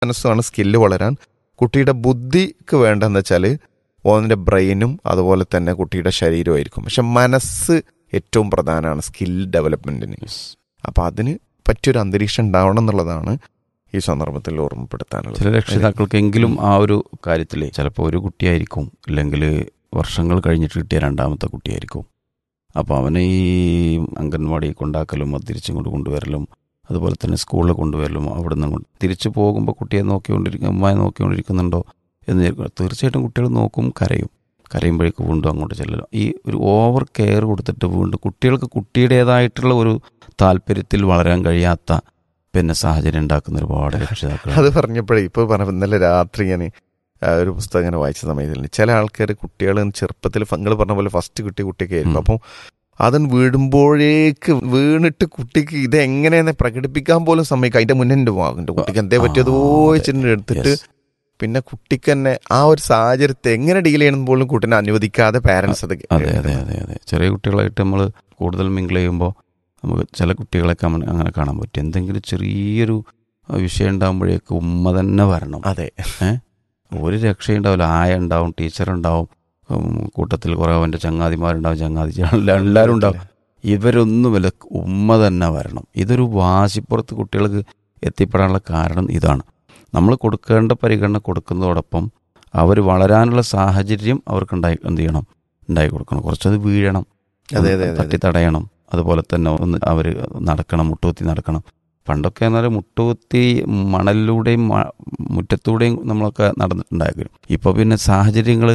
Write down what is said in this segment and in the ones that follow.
മനസ്സുമാണ് skill വളരാൻ കുട്ടിയുടെ ബുദ്ധിക്ക് വേണ്ടതെന്ന് വെച്ചാൽ ഓന്നിൻ്റെ ബ്രെയിനും അതുപോലെ തന്നെ കുട്ടിയുടെ ശരീരമായിരിക്കും പക്ഷെ മനസ്സ് ഏറ്റവും പ്രധാനമാണ് സ്കിൽ ഡെവലപ്മെൻറ്റിന് അപ്പോൾ അതിന് പറ്റിയൊരു അന്തരീക്ഷം ഉണ്ടാവണം എന്നുള്ളതാണ് ഈ സന്ദർഭത്തിൽ ഓർമ്മപ്പെടുത്താനുള്ളത് ചില രക്ഷിതാക്കൾക്കെങ്കിലും ആ ഒരു കാര്യത്തിൽ ചിലപ്പോൾ ഒരു കുട്ടിയായിരിക്കും അല്ലെങ്കിൽ വർഷങ്ങൾ കഴിഞ്ഞിട്ട് കിട്ടിയ രണ്ടാമത്തെ കുട്ടിയായിരിക്കും അപ്പോൾ അവനെ ഈ അംഗൻവാടി കൊണ്ടാക്കലും അത് തിരിച്ചും കൊണ്ട് കൊണ്ടുവരലും അതുപോലെ തന്നെ സ്കൂളിൽ കൊണ്ടുവരലും അവിടെ നിന്ന് കൊണ്ട് തിരിച്ചു പോകുമ്പോൾ കുട്ടിയെ നോക്കിക്കൊണ്ടിരിക്കും അമ്മയെ നോക്കിക്കൊണ്ടിരിക്കുന്നുണ്ടോ എന്ന് വിചാരിക്കും. തീർച്ചയായിട്ടും കുട്ടികൾ നോക്കും കരയും കരയുമ്പോഴേക്ക് വീണ്ടും അങ്ങോട്ട് ചെല്ലലും ഈ ഒരു ഓവർ കെയർ കൊടുത്തിട്ട് വീണ്ടും കുട്ടികൾക്ക് കുട്ടിയുടേതായിട്ടുള്ള ഒരു താല്പര്യത്തിൽ വളരാൻ കഴിയാത്ത പിന്നെ സാഹചര്യം ഉണ്ടാക്കുന്ന ഒരുപാട് രക്ഷിതാക്കൾ അത് പറഞ്ഞപ്പോഴേ ഇപ്പോൾ പറഞ്ഞ ഇന്നലെ രാത്രി ഞാൻ ആ, ഒരു പുസ്തകം ഇങ്ങനെ വായിച്ച സമയത്തിൽ ചില ആൾക്കാർ കുട്ടികൾ ചെറുപ്പത്തിൽ നിങ്ങൾ പറഞ്ഞ പോലെ ഫസ്റ്റ് കിട്ടിയ കുട്ടിയൊക്കെ ആയിരിക്കും ഉം. അപ്പം അതൻ വീടുമ്പോഴേക്ക് വീണിട്ട് കുട്ടിക്ക് ഇത് എങ്ങനെയെന്ന് പ്രകടിപ്പിക്കാൻ പോലും സമ്മതിക്കും അതിന്റെ മുന്നേ എൻ്റെ എൻ്റെ കുട്ടിക്ക് എന്തേ പറ്റിയതോ ആ, വെച്ചിട്ട് എടുത്തിട്ട് Yes. പിന്നെ കുട്ടിക്ക് തന്നെ ആ ഒരു സാഹചര്യത്തെ എങ്ങനെ ഡീൽ ചെയ്യണം പോലും കുട്ടീനെ അനുവദിക്കാതെ പാരന്റ്സ് അത് അതെ അതെ അതെ അതെ ചെറിയ കുട്ടികളായിട്ട് നമ്മൾ കൂടുതൽ മിങ്കിൾ ചെയ്യുമ്പോൾ നമുക്ക് ചില കുട്ടികളൊക്കെ അമ്മ- അങ്ങനെ കാണാൻ പറ്റും എന്തെങ്കിലും ചെറിയൊരു വിഷയം ഉണ്ടാകുമ്പോഴേക്ക് ഉമ്മ തന്നെ വരണം അതെ ഒരു രക്ഷയുണ്ടാവില്ല ആയ ഉണ്ടാവും ടീച്ചർ ഉണ്ടാവും ഉം, കൂട്ടത്തിൽ കുറേ അവൻ്റെ ചങ്ങാതിമാരുണ്ടാവും ചങ്ങാതി എല്ലാവരും ഉണ്ടാവും ഇവരൊന്നുമില്ല ഉമ്മ തന്നെ വരണം ഇതൊരു വാശിപ്പുറത്ത് കുട്ടികൾക്ക് എത്തിപ്പെടാനുള്ള കാരണം ഇതാണ് നമ്മൾ കൊടുക്കേണ്ട പരിഗണന കൊടുക്കുന്നതോടൊപ്പം അവർ വളരാനുള്ള സാഹചര്യം അവർക്ക് ഉണ്ടായി എന്ത് ചെയ്യണം ഉണ്ടായി കൊടുക്കണം കുറച്ചത് വീഴണം അതെ, അതെ, അതെ. തട്ടി തടയണം അതുപോലെ തന്നെ ഒന്ന് അവർ നടക്കണം മുട്ടുകുത്തി നടക്കണം പണ്ടൊക്കെ എന്നാൽ മുട്ടുകുത്തി മണലിലൂടെയും മ- മുറ്റത്തൂടെയും നമ്മളൊക്കെ നടന്നിട്ടുണ്ടായിരുന്നു ഇപ്പോൾ പിന്നെ സാഹചര്യങ്ങൾ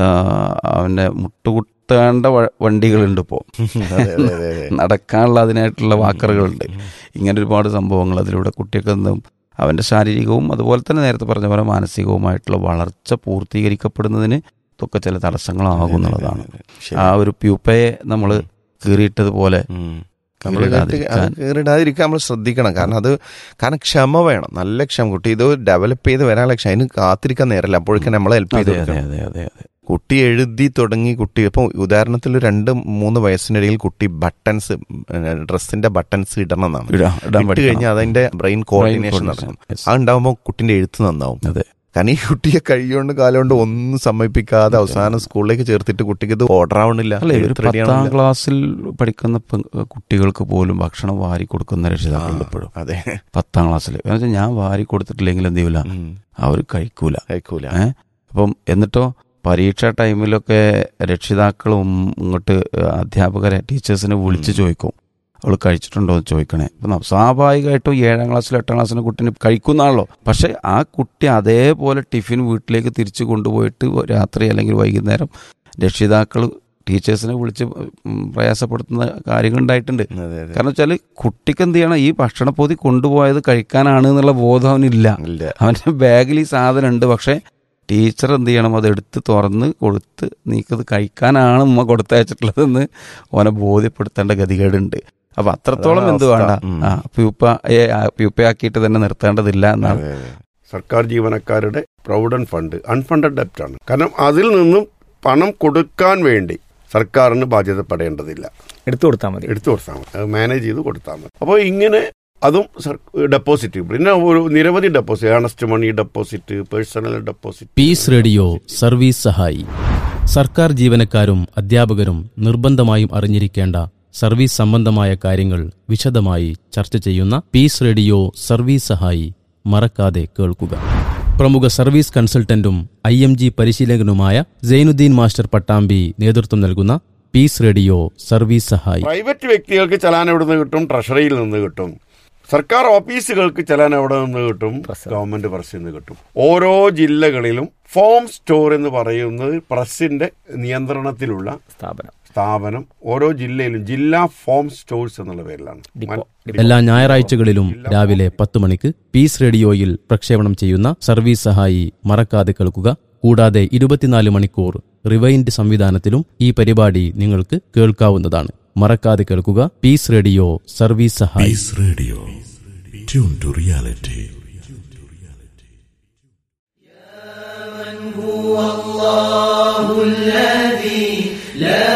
അവൻ്റെ മുട്ടുകുത്തേണ്ട വ- വണ്ടികളുണ്ട് ഇപ്പോൾ അതെ അതെ അതെ അതെ നടക്കാനുള്ള അതിനായിട്ടുള്ള വാക്കറുകളുണ്ട് ഇങ്ങനെ ഒരുപാട് സംഭവങ്ങൾ അതിലൂടെ കുട്ടിയൊക്കെ എന്തും അവൻ്റെ ശാരീരികവും അതുപോലെ തന്നെ നേരത്തെ പറഞ്ഞ പോലെ മാനസികവുമായിട്ടുള്ള വളർച്ച പൂർത്തീകരിക്കപ്പെടുന്നതിന് ഇതൊക്കെ ചില തടസ്സങ്ങളാകും എന്നുള്ളതാണ് ശരി. ആ ഒരു പ്യൂപ്പയെ നമ്മൾ കീറിയിട്ടതുപോലെ ഉം. നമ്മൾ കീറിടാതിരിക്കാൻ കീറിടാതിരിക്കാൻ നമ്മൾ ശ്രദ്ധിക്കണം കാരണം അത് കാരണം ക്ഷമ വേണം നല്ല ക്ഷമ കുട്ടി ഇത് ഡെവലപ്പ് ചെയ്ത് വരാനുള്ള ക്ഷമ അതിന് കാത്തിരിക്കാൻ നേരല്ല അപ്പോഴേക്കും നമ്മൾ ഹെൽപ്പ് ചെയ്ത് അതെ അതെ കൊടുക്കണം. അതെ അതെ അതെ കുട്ടി എഴുതി തുടങ്ങി കുട്ടി ഇപ്പം ഉദാഹരണത്തിൽ ഒരു രണ്ട് മൂന്ന് വയസ്സിനിടയിൽ കുട്ടി ബട്ടൺസ് ഡ്രസ്സിന്റെ ബട്ടൺസ് ഇടണം എന്നാണ് ഇടാ- ഇടാൻ ഇട്ട് പഠിക്കണം. കഴിഞ്ഞാൽ അതിന്റെ ബ്രെയിൻ കോർഡിനേഷൻ coordination. നടക്കും Yes. അതുണ്ടാവുമ്പോൾ കുട്ടിന്റെ എഴുത്ത് നന്നാവും അതെ കാരണം ഈ കുട്ടിയെ കഴിയുകൊണ്ട് കാലുകൊണ്ട് ഒന്നും സമ്മതിപ്പിക്കാതെ അവസാനം സ്കൂളിലേക്ക് ചേർത്തിട്ട് കുട്ടിക്ക് ഇത് ഓർഡർ ആവണില്ല അല്ലെ ഒരു എഴുത്ത് ready പത്താം ആവണില്ല. ക്ലാസ്സിൽ പഠിക്കുന്ന പെ- കുട്ടികൾക്ക് പോലും ഭക്ഷണം വാരി കൊടുക്കുന്ന രക്ഷിതാക്കളുണ്ട് ഇപ്പോഴും അതെ പത്താം ക്ലാസ്സിൽ എന്ന് വെച്ചാൽ ഞാൻ വാരി കൊടുത്തിട്ടില്ലെങ്കിൽ എന്ത് ചെയ്യൂല ഉം. അവർ കഴിക്കൂല കഴിക്കൂല ഏ അപ്പം എന്നിട്ടോ പരീക്ഷ ടൈമിലൊക്കെ രക്ഷിതാക്കളും ഇങ്ങോട്ട് അധ്യാപകരെ ടീച്ചേഴ്സിനെ വിളിച്ച് ചോദിക്കും അവൾ കഴിച്ചിട്ടുണ്ടോ എന്ന് ചോദിക്കണേ അപ്പം ന- സ്വാഭാവികമായിട്ടും ഏഴാം ക്ലാസ്സിലും എട്ടാം ക്ലാസ്സിലെ കുട്ടീനെ കഴിക്കുന്നതാണല്ലോ പക്ഷെ ആ കുട്ടി അതേപോലെ ടിഫിൻ വീട്ടിലേക്ക് തിരിച്ചു കൊണ്ടുപോയിട്ട് രാത്രി അല്ലെങ്കിൽ വൈകുന്നേരം രക്ഷിതാക്കൾ ടീച്ചേഴ്സിനെ വിളിച്ച് ഉം, പ്രയാസപ്പെടുത്തുന്ന കാര്യങ്ങൾ ഉണ്ടായിട്ടുണ്ട് അതെ അതെ കാരണം വെച്ചാൽ കുട്ടിക്ക് എന്ത് ചെയ്യണം ഈ ഭക്ഷണപ്പൊതി കൊണ്ടുപോയത് കഴിക്കാനാണ് എന്നുള്ള ബോധം അവനില്ല ഇല്ല അവൻ്റെ ബാഗിൽ ഈ സാധനം ഉണ്ട് പക്ഷേ ടീച്ചർ എന്ത് ചെയ്യണം അത് എടുത്ത് തുറന്ന് കൊടുത്ത് നീക്കത് കഴിക്കാനാണ് ഉമ്മ കൊടുത്തയച്ചിട്ടുള്ളതെന്ന് ഓനെ ബോധ്യപ്പെടുത്തേണ്ട ഗതികേടുണ്ട് അപ്പൊ അത്രത്തോളം അതാണ് എന്ത് അവസ്ഥ. വേണ്ട ഉം. ആ പ്യൂപ്പയെ ആ, പ്യൂപ്പയാക്കിയിട്ട് തന്നെ നിർത്തേണ്ടതില്ല എന്നാണ് അതെ, അതെ. സർക്കാർ ജീവനക്കാരുടെ പ്രൊവിഡന്റ് ഫണ്ട് അൺഫണ്ടഡ് ഡെപ്റ്റ് ആണ് കാരണം അതിൽ നിന്നും പണം കൊടുക്കാൻ വേണ്ടി സർക്കാരിന് ബാധ്യതപ്പെടേണ്ടതില്ല എടുത്തു കൊടുത്താൽ മതി എടുത്തു കൊടുത്താൽ മതി അത് മാനേജ് ചെയ്ത് കൊടുത്താൽ മതി അപ്പോൾ ഇങ്ങനെ അതും ഡെപ്പോസിറ്റ് പിന്നെ ഒരു നിരവധി deposit earnest money deposit personal deposit peace radio service സഹായി സർക്കാർ ജീവനക്കാരും അധ്യാപകരും നിർബന്ധമായും അറിഞ്ഞിരിക്കേണ്ട സർവീസ് സംബന്ധമായ കാര്യങ്ങൾ വിശദമായി ചർച്ച ചെയ്യുന്ന പീസ് റേഡിയോ സർവീസ് സഹായി മറക്കാതെ കേൾക്കുക പ്രമുഖ സർവീസ് കൺസൾട്ടന്റും ഐ എം ജി പരിശീലകനുമായ സൈനുദ്ദീൻ മാസ്റ്റർ പട്ടാമ്പി നേതൃത്വം നൽകുന്ന പീസ് റേഡിയോ സർവീസ് സഹായി പ്രൈവറ്റ് വ്യക്തികൾക്ക് ചലാൻ എവിടെ നിന്ന് കിട്ടും ട്രഷറിയിൽ നിന്ന് കിട്ടും സർക്കാർ ഓഫീസുകൾക്ക് ചലാൻ എവിടെ നിന്ന് കിട്ടും ഗവൺമെന്റ് പ്രസ്സിൽ നിന്ന് കിട്ടും ഓരോ ജില്ലകളിലും ഫോം സ്റ്റോർ എന്ന് പറയുന്നത് പ്രസിന്റെ നിയന്ത്രണത്തിലുള്ള സ്ഥാപനം സ്ഥാപനം ഓരോ ജില്ലയിലും ജില്ലാ ഫോം സ്റ്റോഴ്സ് എന്നുള്ള പേരിലാണ് ഡിപ്പോ. എല്ലാ ഞായറാഴ്ചകളിലും രാവിലെ പത്ത് മണിക്ക് പീസ് റേഡിയോയിൽ പ്രക്ഷേപണം ചെയ്യുന്ന സർവീസ് സഹായി മറക്കാതെ കേൾക്കുക കൂടാതെ ഇരുപത്തിനാല് മണിക്കൂർ റിവൈൻഡ് സംവിധാനത്തിലും ഈ പരിപാടി നിങ്ങൾക്ക് കേൾക്കാവുന്നതാണ് മറക്കാതെ കേൾക്കുക പീസ് റേഡിയോ സർവീസ് സഹായി Peace Radio. Tune to reality.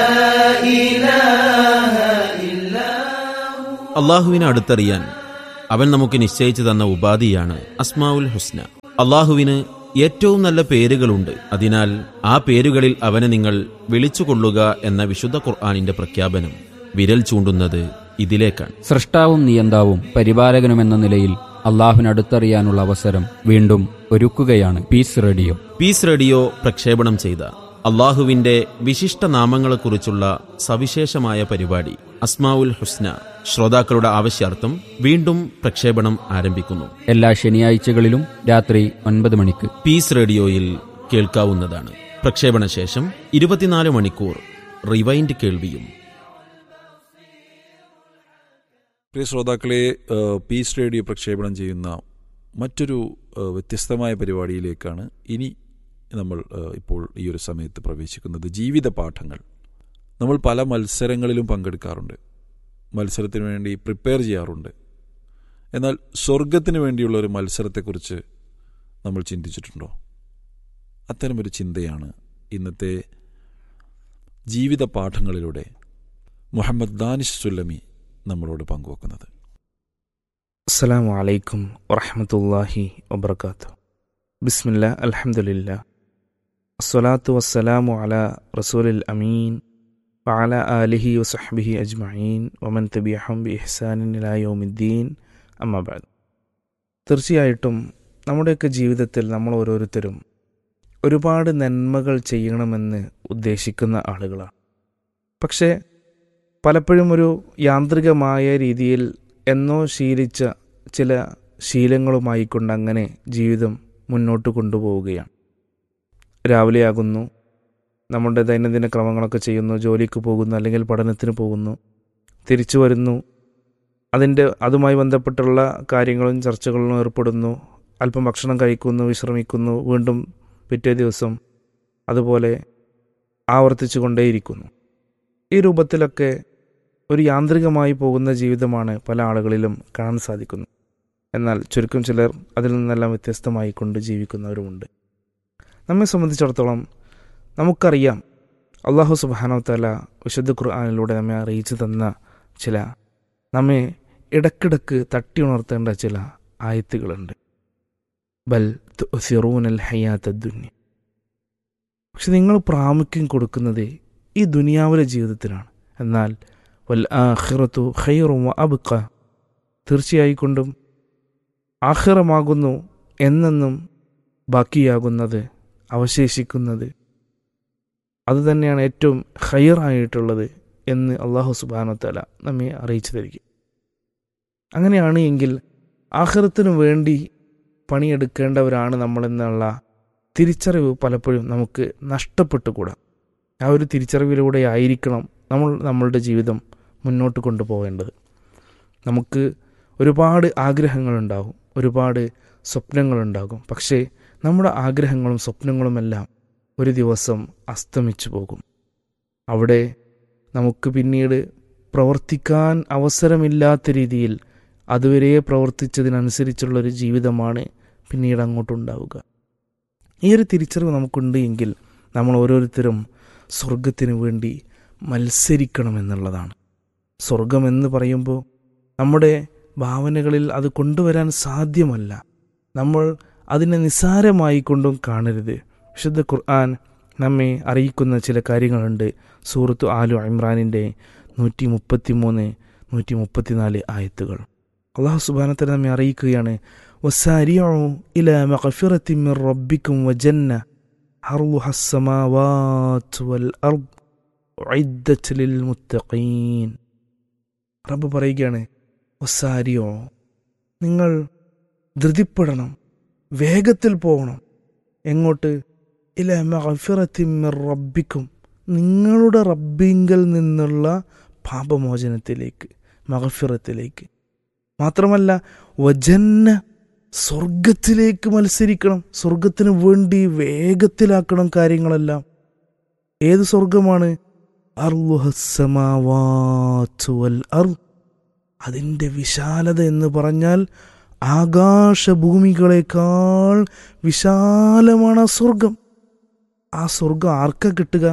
അള്ളാഹുവിനെ അടുത്തറിയാൻ അവൻ നമുക്ക് നിശ്ചയിച്ചു തന്ന ഉപാധിയാണ് അസ്മാവുൽ ഹുസ്ന അള്ളാഹുവിന് ഏറ്റവും നല്ല പേരുകളുണ്ട് അതിനാൽ ആ പേരുകളിൽ അവനെ നിങ്ങൾ വിളിച്ചുകൊള്ളുക എന്ന വിശുദ്ധ ഖുർആാനിന്റെ പ്രഖ്യാപനം വിരൽ ചൂണ്ടുന്നത് ഇതിലേക്കാണ് സൃഷ്ടാവും നിയന്താവും പരിപാലകനുമെന്ന നിലയിൽ അള്ളാഹുവിനടുത്തറിയാനുള്ള അവസരം വീണ്ടും ഒരുക്കുകയാണ് പീസ് റേഡിയോ പീസ് റേഡിയോ പ്രക്ഷേപണം ചെയ്ത അള്ളാഹുവിന്റെ വിശിഷ്ട നാമങ്ങളെക്കുറിച്ചുള്ള സവിശേഷമായ പരിപാടി അസ്മാവുൽ ഹുസ്ന ശ്രോതാക്കളുടെ ആവശ്യാർത്ഥം വീണ്ടും പ്രക്ഷേപണം ആരംഭിക്കുന്നു എല്ലാ ശനിയാഴ്ചകളിലും രാത്രി ഒൻപത് മണിക്ക് പീസ് റേഡിയോയിൽ കേൾക്കാവുന്നതാണ് പ്രക്ഷേപണ ശേഷം ഇരുപത്തിനാല് മണിക്കൂർ റിവൈൻഡ് കേൾവിയും പ്രിയ ശ്രോതാക്കളെ ഏഹ്, പീസ് റേഡിയോ പ്രക്ഷേപണം ചെയ്യുന്ന മറ്റൊരു ഏഹ്, വ്യത്യസ്തമായ പരിപാടിയിലേക്കാണ് ഇനി നമ്മൾ ഏഹ്, ഇപ്പോൾ ഈ ഒരു സമയത്ത് പ്രവേശിക്കുന്നത് ജീവിത പാഠങ്ങൾ നമ്മൾ പല മത്സരങ്ങളിലും പങ്കെടുക്കാറുണ്ട് മത്സരത്തിന് വേണ്ടി പ്രിപ്പയർ ചെയ്യാറുണ്ട് എന്നാൽ സ്വർഗത്തിന് വേണ്ടിയുള്ള ഒരു മത്സരത്തെക്കുറിച്ച് നമ്മൾ ചിന്തിച്ചിട്ടുണ്ടോ അത്തരമൊരു ചിന്തയാണ് ഇന്നത്തെ ജീവിത പാഠങ്ങളിലൂടെ മുഹമ്മദ് ദാനിഷ് സുല്ലമി നമ്മളോട് പങ്കുവെക്കുന്നത് അസ്സലാമു അലൈക്കും വറഹമത്തല്ലാഹി വബർക്കാത്തു ബിസ്മില്ല അൽഹംദുലില്ല അസ്സലാത്തു വസ്സലാമു അല റസൂലിൽ അമീൻ വഅല ആലിഹി വസഹ്ബിഹി അജ്മഈൻ വമൻ തബിഅഹും ബി ഇഹ്സാനിൻ ഇലാ യൗമിദ്ദീൻ അമ്മബാദ് തീർച്ചയായിട്ടും നമ്മുടെയൊക്കെ ജീവിതത്തിൽ നമ്മൾ ഓരോരുത്തരും ഒരുപാട് നന്മകൾ ചെയ്യണമെന്ന് ഉദ്ദേശിക്കുന്ന ആളുകളാണ് പക്ഷേ പലപ്പോഴും ഒരു യാന്ത്രികമായ രീതിയിൽ എന്നോ ശീലിച്ച ചില ശീലങ്ങളുമായി കൊണ്ട് അങ്ങനെ ജീവിതം മുന്നോട്ട് കൊണ്ടുപോവുകയാണ് രാവിലെയാകുന്നു നമ്മുടെ ദൈനംദിന ക്രമങ്ങളൊക്കെ ചെയ്യുന്നു ജോലിക്ക് പോകുന്നു അല്ലെങ്കിൽ പഠനത്തിന് പോകുന്നു തിരിച്ചു വരുന്നു അതിൻ്റെ അതുമായി ബന്ധപ്പെട്ടുള്ള കാര്യങ്ങളും ചർച്ചകളിലും ഏർപ്പെടുന്നു അല്പം ഭക്ഷണം കഴിക്കുന്നു വിശ്രമിക്കുന്നു വീണ്ടും പിറ്റേ ദിവസം അതുപോലെ ആവർത്തിച്ചു കൊണ്ടേയിരിക്കുന്നു ഈ രൂപത്തിലൊക്കെ ഒരു യാന്ത്രികമായി പോകുന്ന ജീവിതമാണ് പല ആളുകളിലും കാണാൻ സാധിക്കുന്നത് എന്നാൽ ചുരുക്കം ചിലർ അതിൽ നിന്നെല്ലാം വ്യത്യസ്തമായി കൊണ്ട് ജീവിക്കുന്നവരുമുണ്ട് നമ്മെ സംബന്ധിച്ചിടത്തോളം നമുക്കറിയാം അള്ളാഹു സുബാനോത്തല വിശുദ്ധ ഖുർആാനിലൂടെ നമ്മെ അറിയിച്ചു തന്ന ചില നമ്മെ ഇടക്കിടക്ക് തട്ടി ഉണർത്തേണ്ട ചില ആയത്തുകളുണ്ട് ബൽ സിറൂനൽ ഹയാത്ത ദുന്യ പക്ഷെ നിങ്ങൾ പ്രാമുഖ്യം കൊടുക്കുന്നത് ഈ ദുനിയാവിലെ ജീവിതത്തിനാണ് എന്നാൽ വൽ ആഖിറത്തു ഖൈറും അബുക്ക തീർച്ചയായിക്കൊണ്ടും ആഖിറമാകുന്നു എന്നെന്നും ബാക്കിയാകുന്നത് അവശേഷിക്കുന്നത് അതുതന്നെയാണ് ഏറ്റവും ഹയറായിട്ടുള്ളത് എന്ന് അള്ളാഹു സുബാനത്തല നമ്മെ അറിയിച്ചു തരിക അങ്ങനെയാണ് എങ്കിൽ ആഹ്റത്തിനു വേണ്ടി പണിയെടുക്കേണ്ടവരാണ് നമ്മളെന്നുള്ള തിരിച്ചറിവ് പലപ്പോഴും നമുക്ക് നഷ്ടപ്പെട്ടുകൂടാ ആ ഒരു തിരിച്ചറിവിലൂടെ ആയിരിക്കണം നമ്മൾ നമ്മളുടെ ജീവിതം മുന്നോട്ട് കൊണ്ടുപോകേണ്ടത് നമുക്ക് ഒരുപാട് ആഗ്രഹങ്ങളുണ്ടാകും ഒരുപാട് സ്വപ്നങ്ങളുണ്ടാകും പക്ഷേ നമ്മുടെ ആഗ്രഹങ്ങളും സ്വപ്നങ്ങളുമെല്ലാം ഒരു ദിവസം അസ്തമിച്ചു പോകും അവിടെ നമുക്ക് പിന്നീട് പ്രവർത്തിക്കാൻ അവസരമില്ലാത്ത രീതിയിൽ അതുവരെ പ്രവർത്തിച്ചതിനനുസരിച്ചുള്ളൊരു ജീവിതമാണ് പിന്നീട് അങ്ങോട്ടുണ്ടാവുക ഈ ഒരു തിരിച്ചറിവ് നമുക്കുണ്ട് എങ്കിൽ നമ്മൾ ഓരോരുത്തരും സ്വർഗത്തിന് വേണ്ടി മത്സരിക്കണമെന്നുള്ളതാണ് സ്വർഗമെന്ന് പറയുമ്പോൾ നമ്മുടെ ഭാവനകളിൽ അത് കൊണ്ടുവരാൻ സാധ്യമല്ല നമ്മൾ അതിനെ നിസ്സാരമായി കൊണ്ടും കാണരുത് വിശുദ്ധ ഖുർആൻ നമ്മെ അറിയിക്കുന്ന ചില കാര്യങ്ങളുണ്ട് സൂറത്തു ആലു ഇമ്രാനിൻ്റെ നൂറ്റി മുപ്പത്തി മൂന്ന് നൂറ്റി മുപ്പത്തിനാല് ആയത്തുകൾ അള്ളാഹു സുബാനത്തിൽ നമ്മെ അറിയിക്കുകയാണ് وسارعوا إلى مغفرة من ربكم وجنة عرضها السماوات والأرض ഉഇദ്ദത്ത് ലിൽ മുത്തഖീൻ റബ്ബ് പറയുകയാണ് ഒസാരിയോ നിങ്ങൾ ധൃതിപ്പെടണം വേഗത്തിൽ പോകണം എങ്ങോട്ട് ഇല മഗഫിറത്തിമിർ റബ്ബിക്കും നിങ്ങളുടെ റബ്ബിങ്കൽ നിന്നുള്ള പാപമോചനത്തിലേക്ക് മഗഫിറത്തിലേക്ക് മാത്രമല്ല വജന്ന സ്വർഗത്തിലേക്ക് മത്സരിക്കണം സ്വർഗത്തിന് വേണ്ടി വേഗത്തിലാക്കണം കാര്യങ്ങളെല്ലാം ഏത് സ്വർഗമാണ് അർലുഹസ്സമാവാത്ത് വൽ അർദ് അതിൻ്റെ വിശാലത എന്ന് പറഞ്ഞാൽ ആകാശഭൂമികളെക്കാൾ വിശാലമാണ് ആ സ്വർഗം ആ സ്വർഗം ആർക്കാ കിട്ടുക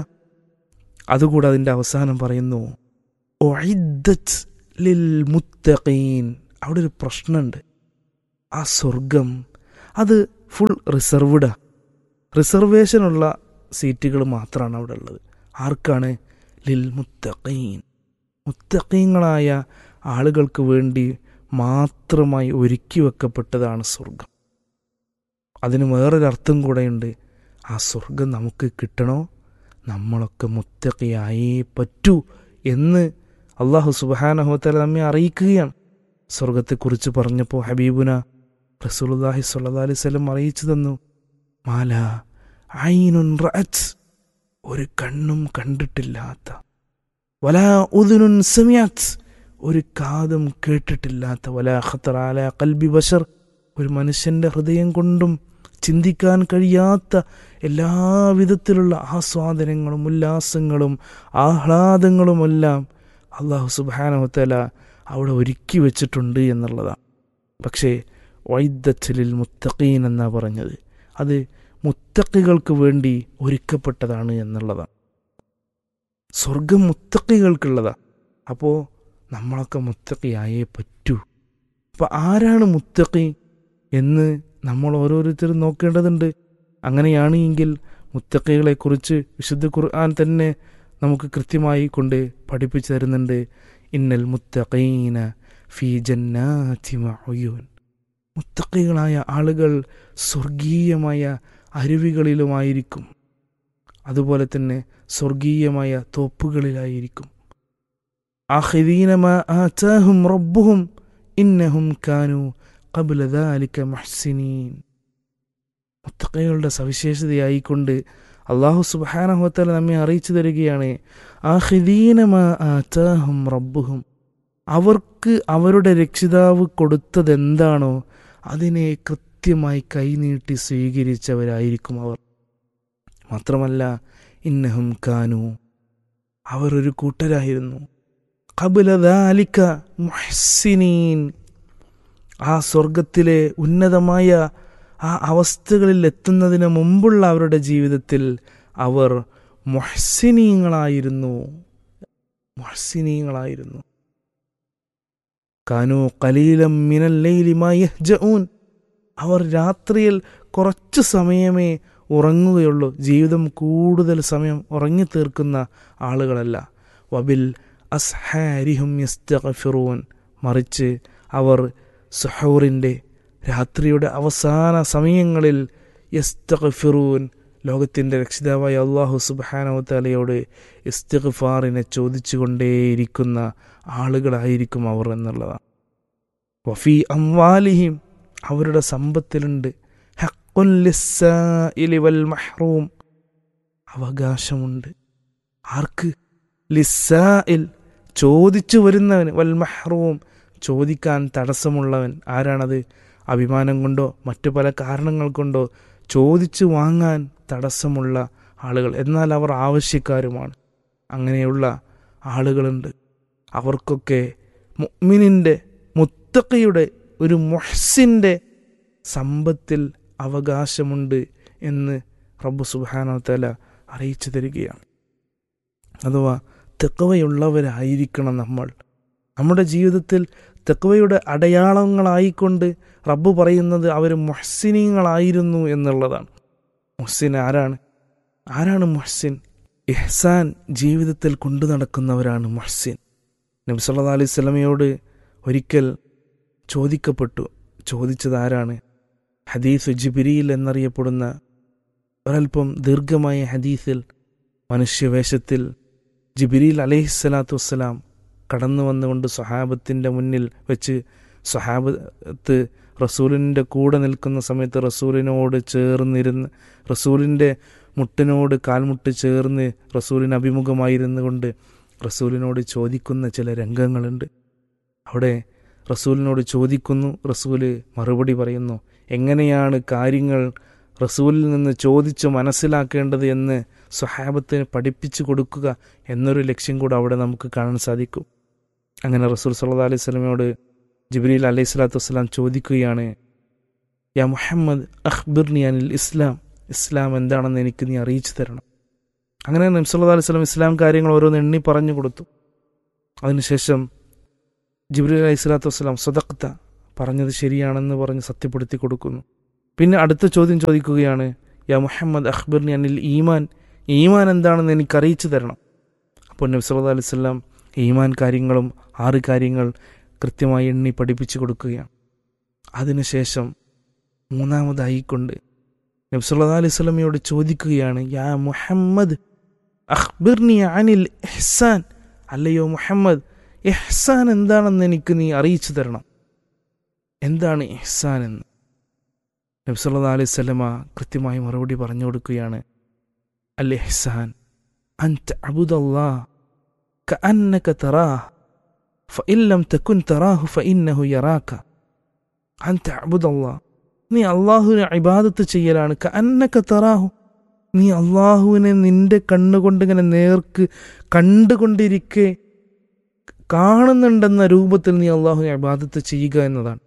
അതുകൂടെ അതിൻ്റെ അവസാനം പറയുന്നു ഒഇദ്ദത്ത് ലിൽ മുത്തഖീൻ അവിടെ ഒരു പ്രശ്നമുണ്ട് ആ സ്വർഗം അത് ഫുൾ റിസർവ്ഡാ റിസർവേഷനുള്ള സീറ്റുകൾ മാത്രമാണ് അവിടെ ഉള്ളത് ആർക്കാണ് ലിൽ മുത്തഖീൻ മുത്തഖീങ്ങളായ ആളുകൾക്ക് വേണ്ടി മാത്രമായി ഒരുക്കി വെക്കപ്പെട്ടതാണ് സ്വർഗം അതിന് വേറൊരർത്ഥം കൂടെയുണ്ട് ആ സ്വർഗം നമുക്ക് കിട്ടണോ നമ്മളൊക്കെ മുത്തഖിയായേ പറ്റൂ എന്ന് അള്ളാഹു സുബാനഹോത്തല നമ്മെ അറിയിക്കുകയാണ് സ്വർഗത്തെക്കുറിച്ച് പറഞ്ഞപ്പോൾ ഹബീബുന റസൂലുല്ലാഹി സ്വല്ലല്ലാഹി അലൈഹി വസല്ലം അറിയിച്ചു തന്നു മാല ഐനുൻ റഅത്ത് ഒരു കണ്ണും കണ്ടിട്ടില്ലാത്ത വലാ ഉദുനുൻ സമിയാത്ത് ഒരു കാതും കേട്ടിട്ടില്ലാത്ത വലാ ഖത്തറ അലാ ഖൽബി ബഷർ ഒരു മനുഷ്യന്റെ ഹൃദയം കൊണ്ടും ചിന്തിക്കാൻ കഴിയാത്ത എല്ലാവിധത്തിലുള്ള ആസ്വാദനങ്ങളും ഉല്ലാസങ്ങളും ആഹ്ലാദങ്ങളുമെല്ലാം അള്ളാഹു സുബാനഹത്തല അവിടെ ഒരുക്കി വെച്ചിട്ടുണ്ട് എന്നുള്ളതാണ് പക്ഷേ വൈദ്യച്ചലിൽ മുത്തഖീൻ എന്നാ പറഞ്ഞത് അത് മുത്തക്കികൾക്ക് വേണ്ടി ഒരുക്കപ്പെട്ടതാണ് എന്നുള്ളതാണ് സ്വർഗം മുത്തക്കികൾക്കുള്ളതാണ് അപ്പോൾ നമ്മളൊക്കെ മുത്തക്കിയായേ പറ്റൂ അപ്പം ആരാണ് മുത്തക്കി എന്ന് നമ്മൾ ഓരോരുത്തരും നോക്കേണ്ടതുണ്ട് അങ്ങനെയാണ് എങ്കിൽ മുത്തക്കികളെക്കുറിച്ച് വിശുദ്ധ ഖുർആൻ തന്നെ നമുക്ക് കൃത്യമായി കൊണ്ട് പഠിപ്പിച്ചു തരുന്നുണ്ട് ഇന്നൽ മുത്തഖീന ഫി ജന്നാതി മഅയൂൻ മുത്തക്കികളായ ആളുകൾ സ്വർഗീയമായ അരുവികളിലുമായിരിക്കും അതുപോലെ തന്നെ സ്വർഗീയമായ തോപ്പുകളിലായിരിക്കും ആഖിദീനമ ആതാഹും റബ്ബുഹും ഇന്നഹും കാനു ഖബ്ല ദാലിക മുഹ്സിനീൻ മുത്തക്കകളുടെ സവിശേഷതയായിക്കൊണ്ട് അള്ളാഹു സുബാനഹുത്തല നമ്മെ അറിയിച്ചു തരികയാണ് ആഹിദീനമ ആതാഹും റബ്ബുഹും അവർക്ക് അവരുടെ രക്ഷിതാവ് കൊടുത്തതെന്താണോ അതിനെ കൃത്യമായി കൈനീട്ടി സ്വീകരിച്ചവരായിരിക്കും അവർ മാത്രമല്ല ഇന്നഹും കാനു അവർ ഒരു കൂട്ടരായിരുന്നു കബുലദാലിക്ക മുഹ്സിനീൻ ആ സ്വർഗത്തിലെ ഉന്നതമായ ആ അവസ്ഥകളിൽ എത്തുന്നതിന് മുമ്പുള്ള അവരുടെ ജീവിതത്തിൽ അവർ മൊഹ്സിനീങ്ങളായിരുന്നു മൊഹ്സിനീങ്ങളായിരുന്നു കാനു കലീലം മിനല്ലയിലിമായഹ്ജഊൻ അവർ രാത്രിയിൽ കുറച്ചു സമയമേ ഉറങ്ങുകയുള്ളൂ ജീവിതം കൂടുതൽ സമയം ഉറങ്ങി തീർക്കുന്ന ആളുകളല്ല വബിൽ അസ്ഹാരിഹും യസ്തഗഫിറൂൻ മറിച്ച് അവർ സുഹൂറിൻ്റെ രാത്രിയുടെ അവസാന സമയങ്ങളിൽ യസ്തഗഫിറൂൻ ലോകത്തിൻ്റെ രക്ഷിതാവായ അള്ളാഹു സുബാനവത്തലയോട് ഇസ്തിഗ്ഫാറിനെ ചോദിച്ചുകൊണ്ടേയിരിക്കുന്ന ആളുകളായിരിക്കും അവർ എന്നുള്ളതാണ് വഫി അംവാലിഹിം അവരുടെ സമ്പത്തിലുണ്ട് ഹക്കുൻ ലിസ്സായിലി വൽ മഹ്റൂം അവകാശമുണ്ട് ആർക്ക് ലിസ്സായിൽ ചോദിച്ചു വരുന്നവന് വൽ മഹ്റൂം ചോദിക്കാൻ തടസ്സമുള്ളവൻ ആരാണത് അഭിമാനം കൊണ്ടോ മറ്റു പല കാരണങ്ങൾ കൊണ്ടോ ചോദിച്ചു വാങ്ങാൻ തടസ്സമുള്ള ആളുകൾ എന്നാൽ അവർ ആവശ്യക്കാരുമാണ് അങ്ങനെയുള്ള ആളുകളുണ്ട് അവർക്കൊക്കെ മുഅ്മിനിൻ്റെ മുത്തക്കയുടെ ഒരു മൊഹ്സിൻ്റെ സമ്പത്തിൽ അവകാശമുണ്ട് എന്ന് റബ്ബു സുബാനോ തല അറിയിച്ചു തരികയാണ് അഥവാ തെക്കവയുള്ളവരായിരിക്കണം നമ്മൾ നമ്മുടെ ജീവിതത്തിൽ തെക്കവയുടെ അടയാളങ്ങളായിക്കൊണ്ട് റബ്ബ് പറയുന്നത് അവർ മൊഹ്സിനീങ്ങളായിരുന്നു എന്നുള്ളതാണ് മുഹ്സിൻ ആരാണ് ആരാണ് മുഹ്സിൻ ഇഹ്സാൻ ജീവിതത്തിൽ കൊണ്ടു നടക്കുന്നവരാണ് മുഹ്സിൻ നബി സല്ലാ അലൈഹി സ്വലമയോട് ഒരിക്കൽ ചോദിക്കപ്പെട്ടു ചോദിച്ചത് ആരാണ് ഹദീസ് ജിബിരിയിൽ എന്നറിയപ്പെടുന്ന ഒരൽപ്പം ദീർഘമായ ഹദീസിൽ മനുഷ്യവേഷത്തിൽ ജിബിരിൽ അലഹിസ്സലാത്തു വസ്സലാം കടന്നു വന്നുകൊണ്ട് സ്വഹാബത്തിൻ്റെ മുന്നിൽ വെച്ച് സ്വഹാബത്ത് റസൂലിൻ്റെ കൂടെ നിൽക്കുന്ന സമയത്ത് റസൂലിനോട് ചേർന്നിരുന്ന് റസൂലിൻ്റെ മുട്ടിനോട് കാൽമുട്ട് ചേർന്ന് റസൂലിന് അഭിമുഖമായിരുന്നു കൊണ്ട് റസൂലിനോട് ചോദിക്കുന്ന ചില രംഗങ്ങളുണ്ട് അവിടെ റസൂലിനോട് ചോദിക്കുന്നു റസൂല് മറുപടി പറയുന്നു എങ്ങനെയാണ് കാര്യങ്ങൾ റസൂലിൽ നിന്ന് ചോദിച്ച് മനസ്സിലാക്കേണ്ടത് എന്ന് സ്വഹാബത്തിന് പഠിപ്പിച്ചു കൊടുക്കുക എന്നൊരു ലക്ഷ്യം കൂടെ അവിടെ നമുക്ക് കാണാൻ സാധിക്കും അങ്ങനെ റസൂൽ സല്ലാ അലൈഹി സ്വലമയോട് ജിബ്രീൽ അലൈഹി സ്വലാത്തു വസ്സലാം ചോദിക്കുകയാണ് യാ മുഹമ്മദ് അഖ്ബിർനി അനിൽ ഇസ്ലാം ഇസ്ലാം എന്താണെന്ന് എനിക്ക് നീ അറിയിച്ചു തരണം അങ്ങനെ നബ്സല്ലാ അലൈഹി സ്വലം ഇസ്ലാം കാര്യങ്ങൾ ഓരോന്ന് എണ്ണി പറഞ്ഞു കൊടുത്തു അതിനുശേഷം ജിബ്രീൽ അലൈഹി സ്വലാത്തു വസ്സലാം സ്വതക്ത പറഞ്ഞത് ശരിയാണെന്ന് പറഞ്ഞ് സത്യപ്പെടുത്തി കൊടുക്കുന്നു പിന്നെ അടുത്ത ചോദ്യം ചോദിക്കുകയാണ് യാ മുഹമ്മദ് അഖ്ബിർനി അനിൽ ഈമാൻ ഈമാൻ എന്താണെന്ന് എനിക്ക് അറിയിച്ചു തരണം അപ്പോൾ നബി സല്ലല്ലാഹു അലൈഹി വസല്ലം ഈമാൻ കാര്യങ്ങളും ആറ് കാര്യങ്ങൾ കൃത്യമായി എണ്ണി പഠിപ്പിച്ചു കൊടുക്കുകയാണ് അതിനുശേഷം മൂന്നാമതായിക്കൊണ്ട് നബി സല്ലല്ലാഹു അലൈഹി വസല്ലമയോട് ചോദിക്കുകയാണ് യാ മുഹമ്മദ് അഖ്ബിർനി അനിൽ ഇഹ്സാൻ അല്ലയോ മുഹമ്മദ് ഇഹ്സാൻ എന്താണെന്ന് എനിക്ക് നീ അറിയിച്ചു തരണം എന്താണ് ഇഹ്സാൻ എന്ന് നബി സല്ലല്ലാഹു അലൈഹി വസല്ലമ കൃത്യമായി മറുപടി പറഞ്ഞു കൊടുക്കുകയാണ് അൽ ഇഹ്സാൻ അൻത അബുദല്ലാ كأنك تراه فإن لم تكن تراه فإنه يراك أن تعبد الله നീ അള്ളാഹുവിനെ ഇബാദത്ത് ചെയ്യലാണ് കഅന്നക തറാഹു നീ അള്ളാഹുവിനെ നിന്റെ കണ്ണുകൊണ്ട് ഇങ്ങനെ നേർക്ക് കണ്ടുകൊണ്ടിരിക്കെ കാണുന്നുണ്ടെന്ന രൂപത്തിൽ നീ അള്ളാഹുവിനെ ഇബാദത്ത് ചെയ്യുക എന്നതാണ്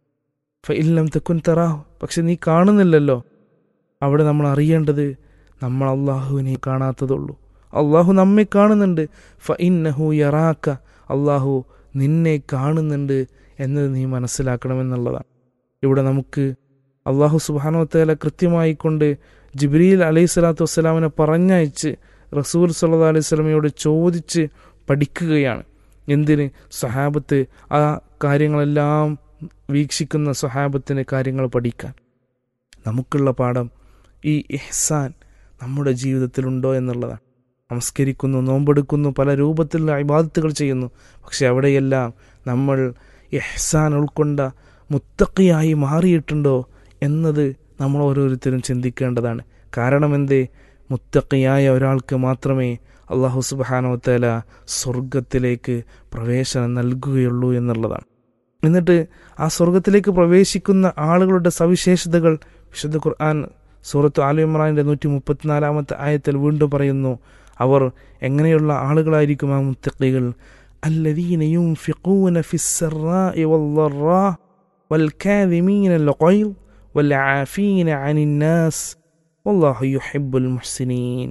ഫഇല്ലം തെക്കുൻ തറാഹു പക്ഷെ നീ കാണുന്നില്ലല്ലോ അവിടെ നമ്മൾ അറിയേണ്ടത് നമ്മൾ അള്ളാഹുവിനെ കാണാത്തതുള്ളൂ അള്ളാഹു നമ്മെ കാണുന്നുണ്ട് ഫ ഇന്നഹു യറാക്ക അള്ളാഹു നിന്നെ കാണുന്നുണ്ട് എന്നത് നീ മനസ്സിലാക്കണമെന്നുള്ളതാണ് ഇവിടെ നമുക്ക് അള്ളാഹു സുബാനോത്തേല കൃത്യമായി കൊണ്ട് ജിബ്രീൽ അലൈഹി സ്വലാത്തു വസ്സലാമിനെ പറഞ്ഞയച്ച് റസൂൽ സല്ലാ അലൈഹി സ്വലമയോട് ചോദിച്ച് പഠിക്കുകയാണ് എന്തിന് സഹാബത്ത് ആ കാര്യങ്ങളെല്ലാം വീക്ഷിക്കുന്ന സഹാബത്തിന് കാര്യങ്ങൾ പഠിക്കാൻ നമുക്കുള്ള പാഠം ഈ ഇഹ്സാൻ നമ്മുടെ ജീവിതത്തിലുണ്ടോ എന്നുള്ളതാണ് നമസ്കരിക്കുന്നു നോമ്പെടുക്കുന്നു പല രൂപത്തിലുള്ള ഇബാദത്തുകൾ ചെയ്യുന്നു പക്ഷെ അവിടെയെല്ലാം നമ്മൾ ഇഹ്സാൻ ഉൾക്കൊണ്ട മുത്തക്കിയായി മാറിയിട്ടുണ്ടോ എന്നത് നമ്മൾ ഓരോരുത്തരും ചിന്തിക്കേണ്ടതാണ് കാരണം എന്തേ മുത്തക്കിയായ ഒരാൾക്ക് മാത്രമേ അള്ളാഹു സുബാനോത്തല സ്വർഗത്തിലേക്ക് പ്രവേശനം നൽകുകയുള്ളൂ എന്നുള്ളതാണ് എന്നിട്ട് ആ സ്വർഗത്തിലേക്ക് പ്രവേശിക്കുന്ന ആളുകളുടെ സവിശേഷതകൾ വിശുദ്ധ ഖുർആൻ സൂറത്ത് ആലു ഇമ്രാനിന്റെ നൂറ്റി മുപ്പത്തിനാലാമത്തെ ആയത്തിൽ വീണ്ടും പറയുന്നു അവർ എങ്ങനെയുള്ള ആളുകളായിരിക്കും ആ മുത്തക്കികൾ الذين ينفقون في السراء والضراء والكاذمين الغيظ والعافين عن الناس والله يحب المحسنين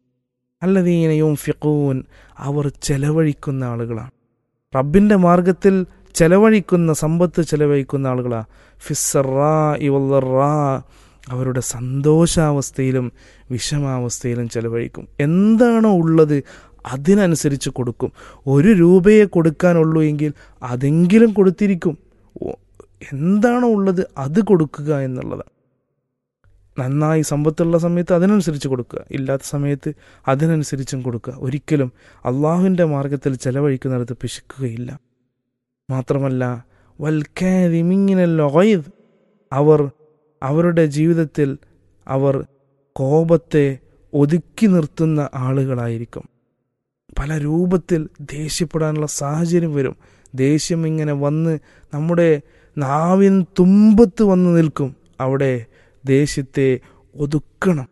الذين ينفقون അവർ ചെലവഴിക്കുന്ന ആളുകളാണ് റബ്ബിന്റെ മാർഗത്തിൽ ചെലവഴിക്കുന്ന സമ്പത്ത് ചെലവഴിക്കുന്ന ആളുകളാ ഫിസ്സറാ ഇവല്ലറാ അവരുടെ സന്തോഷാവസ്ഥയിലും വിഷമാവസ്ഥയിലും ചെലവഴിക്കും എന്താണോ ഉള്ളത് അതിനനുസരിച്ച് കൊടുക്കും ഒരു രൂപയെ കൊടുക്കാനുള്ളൂ എങ്കിൽ അതെങ്കിലും കൊടുത്തിരിക്കും എന്താണോ ഉള്ളത് അത് കൊടുക്കുക എന്നുള്ളതാണ് നന്നായി സമ്പത്തുള്ള സമയത്ത് അതിനനുസരിച്ച് കൊടുക്കുക ഇല്ലാത്ത സമയത്ത് അതിനനുസരിച്ചും കൊടുക്കുക ഒരിക്കലും അള്ളാഹുവിൻ്റെ മാർഗത്തിൽ ചെലവഴിക്കുന്നിടത്ത് പിശുക്കുകയില്ല മാത്രമല്ല വൽക്കാരിമിങ്ങിനല്ലോ അവർ അവരുടെ ജീവിതത്തിൽ അവർ കോപത്തെ ഒതുക്കി നിർത്തുന്ന ആളുകളായിരിക്കും പല രൂപത്തിൽ ദേഷ്യപ്പെടാനുള്ള സാഹചര്യം വരും ദേഷ്യം ഇങ്ങനെ വന്ന് നമ്മുടെ നാവിൻ തുമ്പത്ത് വന്ന് നിൽക്കും അവിടെ ദേഷ്യത്തെ ഒതുക്കണം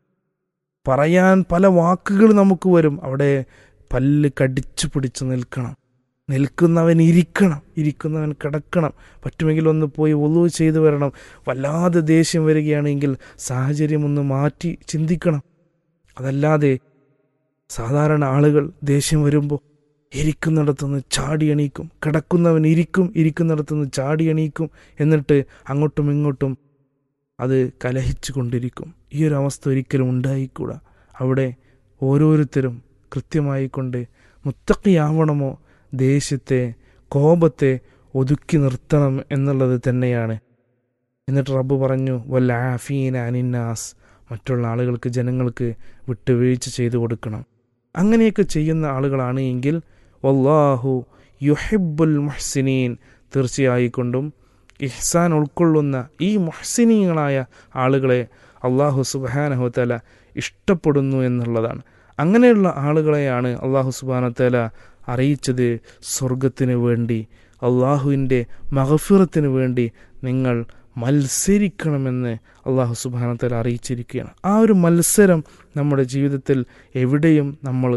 പറയാൻ പല വാക്കുകൾ നമുക്ക് വരും അവിടെ പല്ല് കടിച്ചു പിടിച്ച് നിൽക്കണം നിൽക്കുന്നവൻ ഇരിക്കണം ഇരിക്കുന്നവൻ കിടക്കണം പറ്റുമെങ്കിൽ ഒന്ന് പോയി ഒളിവ് ചെയ്തു വരണം വല്ലാതെ ദേഷ്യം വരികയാണെങ്കിൽ സാഹചര്യം ഒന്ന് മാറ്റി ചിന്തിക്കണം അതല്ലാതെ സാധാരണ ആളുകൾ ദേഷ്യം വരുമ്പോൾ ഇരിക്കുന്നിടത്തുനിന്ന് ചാടി എണീക്കും കിടക്കുന്നവൻ ഇരിക്കും ഇരിക്കുന്നിടത്തുനിന്ന് ചാടി എണീക്കും എന്നിട്ട് അങ്ങോട്ടും ഇങ്ങോട്ടും അത് കലഹിച്ചു കൊണ്ടിരിക്കും ഈ ഒരു അവസ്ഥ ഒരിക്കലും ഉണ്ടായിക്കൂടാ അവിടെ ഓരോരുത്തരും കൃത്യമായി കൊണ്ട് മുത്തക്കിയാവണമോ ദേഷ്യത്തെ കോപത്തെ ഒതുക്കി നിർത്തണം എന്നുള്ളത് തന്നെയാണ് എന്നിട്ട് റബ്ബ് പറഞ്ഞു വല്ല ആഫീന അനിന്നാസ് മറ്റുള്ള ആളുകൾക്ക് ജനങ്ങൾക്ക് വിട്ടുവീഴ്ച ചെയ്തു കൊടുക്കണം അങ്ങനെയൊക്കെ ചെയ്യുന്ന ആളുകളാണ് എങ്കിൽ വല്ലാഹു യുഹിബുൽ മുഹ്സിനീൻ തീർച്ചയായിക്കൊണ്ടും ഇഹ്സാൻ ഉൾക്കൊള്ളുന്ന ഈ മുഹ്സിനീങ്ങളായ ആളുകളെ അള്ളാഹു സുബാനഹുത്തല ഇഷ്ടപ്പെടുന്നു എന്നുള്ളതാണ് അങ്ങനെയുള്ള ആളുകളെയാണ് അള്ളാഹു സുബാനത്തല അറിയിച്ചത് സ്വർഗത്തിന് വേണ്ടി അള്ളാഹുവിൻ്റെ മഹഫിറത്തിന് വേണ്ടി നിങ്ങൾ മത്സരിക്കണമെന്ന് അള്ളാഹു സുബാനത്തല അറിയിച്ചിരിക്കുകയാണ് ആ ഒരു മത്സരം നമ്മുടെ ജീവിതത്തിൽ എവിടെയും നമ്മൾ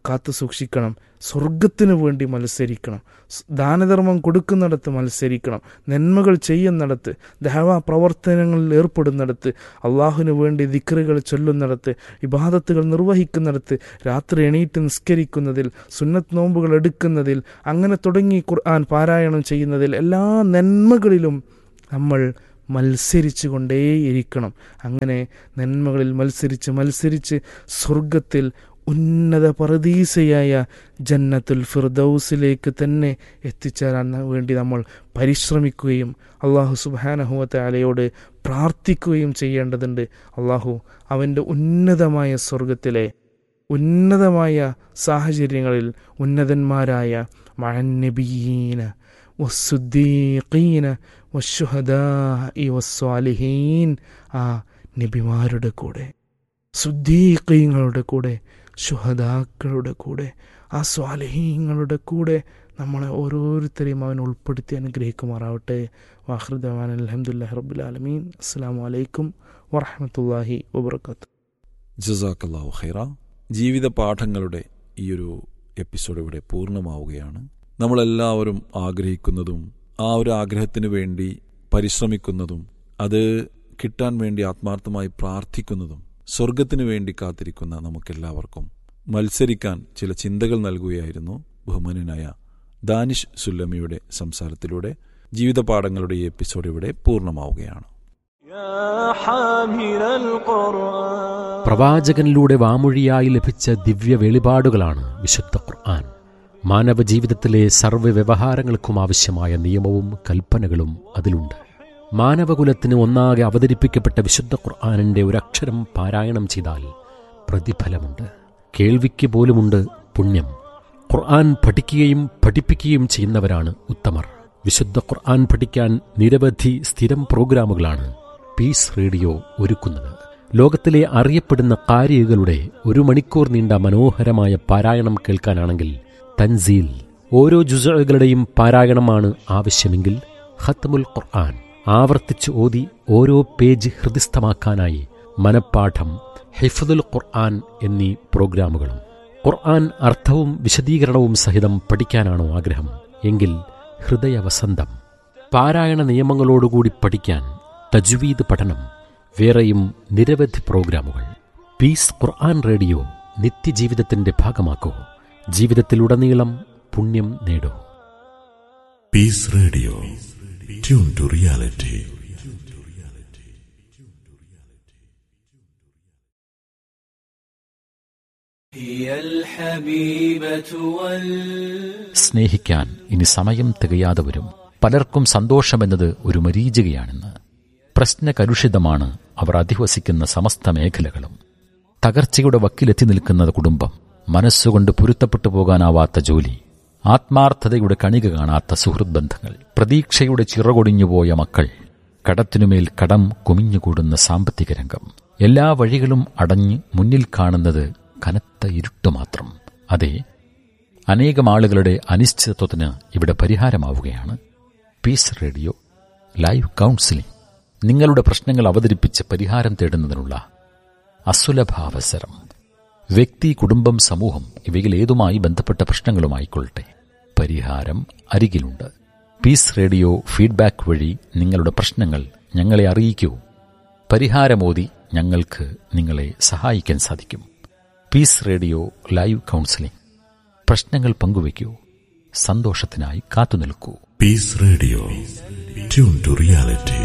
കാത്തു സൂക്ഷിക്കണം സ്വർഗത്തിനു വേണ്ടി മത്സരിക്കണം സ് ദാനധർമ്മം കൊടുക്കുന്നിടത്ത് മത്സരിക്കണം നന്മകൾ ചെയ്യുന്നിടത്ത് ദേവാ പ്രവർത്തനങ്ങളിൽ ഏർപ്പെടുന്നിടത്ത് അള്ളാഹുവിന് വേണ്ടി ദിക്റുകൾ ചൊല്ലുന്നിടത്ത് ഇബാദത്തുകൾ നിർവഹിക്കുന്നിടത്ത് രാത്രി എണീറ്റ് നിസ്കരിക്കുന്നതിൽ സുന്നത്ത് നോമ്പുകൾ എടുക്കുന്നതിൽ അങ്ങനെ തുടങ്ങി ഖുർആൻ പാരായണം ചെയ്യുന്നതിൽ എല്ലാ നന്മകളിലും നമ്മൾ മത്സരിച്ചു കൊണ്ടേയിരിക്കണം അങ്ങനെ നന്മകളിൽ മത്സരിച്ച് മത്സരിച്ച് സ്വർഗത്തിൽ ഉന്നത പറദീസയായ ജന്നത്തുൽ ഫിർദൌസിലേക്ക് തന്നെ എത്തിച്ചേരാൻ വേണ്ടി നമ്മൾ പരിശ്രമിക്കുകയും അള്ളാഹു സുബാനഹുവത്തെ അലയോട് പ്രാർത്ഥിക്കുകയും ചെയ്യേണ്ടതുണ്ട് അള്ളാഹു അവൻ്റെ ഉന്നതമായ സ്വർഗത്തിലെ ഉന്നതമായ സാഹചര്യങ്ങളിൽ ഉന്നതന്മാരായ മഴന്നബീന വസ്സുദ്ദീഖീന വശുഹദാഇ വസ്വാലിഹീൻ ആ നബിമാരുടെ കൂടെ സുദ്ദീഖീങ്ങളുടെ കൂടെ ശുഹദാക്കളുടെ കൂടെ ആ സ്വാലിഹീങ്ങളുടെ കൂടെ നമ്മളെ ഓരോരുത്തരെയും അവൻ ഉൾപ്പെടുത്തി അനുഗ്രഹിക്കുമാറാവട്ടെ വാഹൃദാൻ അലഹമുല്ലാ റബുലാലമീൻ അസ്സാം വലൈക്കും വറഹമത്തല്ലാഹി വബർക്കാത്തു ജസാക്കല്ലാഹു ഖൈറ ജീവിത പാഠങ്ങളുടെ ഈ ഒരു എപ്പിസോഡ് ഇവിടെ പൂർണ്ണമാവുകയാണ് നമ്മളെല്ലാവരും ആഗ്രഹിക്കുന്നതും ആ ഒരു ആഗ്രഹത്തിന് വേണ്ടി പരിശ്രമിക്കുന്നതും അത് കിട്ടാൻ വേണ്ടി ആത്മാർത്ഥമായി പ്രാർത്ഥിക്കുന്നതും സ്വർഗത്തിനു വേണ്ടി കാത്തിരിക്കുന്ന നമുക്കെല്ലാവർക്കും മത്സരിക്കാൻ ചില ചിന്തകൾ നൽകുകയായിരുന്നു ബഹുമാനനായ ദാനിഷ് സുല്ലമിയുടെ സംസാരത്തിലൂടെ ജീവിത പാഠങ്ങളുടെ ഈ എപ്പിസോഡ് ഇവിടെ പൂർണ്ണമാവുകയാണ് പ്രവാചകനിലൂടെ വാമൊഴിയായി ലഭിച്ച ദിവ്യ വെളിപാടുകളാണ് വിശുദ്ധ ഖുർആൻ മാനവ ജീവിതത്തിലെ സർവ്വ വ്യവഹാരങ്ങൾക്കും ആവശ്യമായ നിയമവും കൽപ്പനകളും അതിലുണ്ട് മാനവകുലത്തിന് ഒന്നാകെ അവതരിപ്പിക്കപ്പെട്ട വിശുദ്ധ ഖുർആാനിന്റെ ഒരക്ഷരം പാരായണം ചെയ്താൽ പ്രതിഫലമുണ്ട് കേൾവിക്ക് പോലുമുണ്ട് പുണ്യം ഖുർആൻ പഠിക്കുകയും പഠിപ്പിക്കുകയും ചെയ്യുന്നവരാണ് ഉത്തമർ വിശുദ്ധ ഖുർആൻ പഠിക്കാൻ നിരവധി സ്ഥിരം പ്രോഗ്രാമുകളാണ് പീസ് റേഡിയോ ഒരുക്കുന്നത് ലോകത്തിലെ അറിയപ്പെടുന്ന കാരികളുടെ ഒരു മണിക്കൂർ നീണ്ട മനോഹരമായ പാരായണം കേൾക്കാനാണെങ്കിൽ തൻസീൽ ഓരോ ജുസകളുടെയും പാരായണമാണ് ആവശ്യമെങ്കിൽ ഖത്മുൽ ഖുർആൻ ആവർത്തിച്ച് ഓതി ഓരോ പേജ് ഹൃദിസ്ഥമാക്കാനായി മനപ്പാഠം ഹിഫദുൽ ഖുർആൻ എന്നീ പ്രോഗ്രാമുകളും ഖുർആൻ അർത്ഥവും വിശദീകരണവും സഹിതം പഠിക്കാനാണോ ആഗ്രഹം എങ്കിൽ ഹൃദയവസന്തം പാരായണ നിയമങ്ങളോടുകൂടി പഠിക്കാൻ തജ്വീദ് പഠനം വേറെയും നിരവധി പ്രോഗ്രാമുകൾ പീസ് ഖുർആൻ റേഡിയോ നിത്യജീവിതത്തിന്റെ ഭാഗമാക്കൂ ജീവിതത്തിലുടനീളം പുണ്യം നേടൂ Peace Radio. Tune to reality. സ്നേഹിക്കാൻ ഇനി സമയം തികയാതെ വരും പലർക്കും സന്തോഷമെന്നത് ഒരു മരീചികയാണെന്ന് പ്രശ്നകലുഷിതമാണ് അവർ അധിവസിക്കുന്ന സമസ്ത മേഖലകളും തകർച്ചയുടെ വക്കിലെത്തി നിൽക്കുന്ന കുടുംബം മനസ്സുകൊണ്ട് പൊരുത്തപ്പെട്ടു പോകാനാവാത്ത ജോലി ആത്മാർത്ഥതയുടെ കണിക കാണാത്ത സുഹൃത് ബന്ധങ്ങൾ പ്രതീക്ഷയുടെ ചിറകൊടിഞ്ഞുപോയ മക്കൾ കടത്തിനുമേൽ കടം കുമിഞ്ഞുകൂടുന്ന സാമ്പത്തിക രംഗം എല്ലാ വഴികളും അടഞ്ഞ് മുന്നിൽ കാണുന്നത് കനത്ത ഇരുട്ട് മാത്രം അതെ അനേകം ആളുകളുടെ അനിശ്ചിതത്വത്തിന് ഇവിടെ പരിഹാരമാവുകയാണ് പീസ് റേഡിയോ ലൈവ് കൗൺസിലിംഗ് നിങ്ങളുടെ പ്രശ്നങ്ങൾ അവതരിപ്പിച്ച് പരിഹാരം തേടുന്നതിനുള്ള അസുലഭാവസരം വ്യക്തി കുടുംബം സമൂഹം ഇവയിൽ ഏതുമായി ബന്ധപ്പെട്ട പ്രശ്നങ്ങളുമായിക്കൊള്ളട്ടെ പരിഹാരം അരികിലുണ്ട് പീസ് റേഡിയോ ഫീഡ്ബാക്ക് വഴി നിങ്ങളുടെ പ്രശ്നങ്ങൾ ഞങ്ങളെ അറിയിക്കൂ പരിഹാരമോതി ഞങ്ങൾക്ക് നിങ്ങളെ സഹായിക്കാൻ സാധിക്കും പീസ് റേഡിയോ ലൈവ് കൗൺസിലിംഗ് പ്രശ്നങ്ങൾ പങ്കുവയ്ക്കൂ സന്തോഷത്തിനായി കാത്തുനിൽക്കൂ Peace Radio. Tune to reality.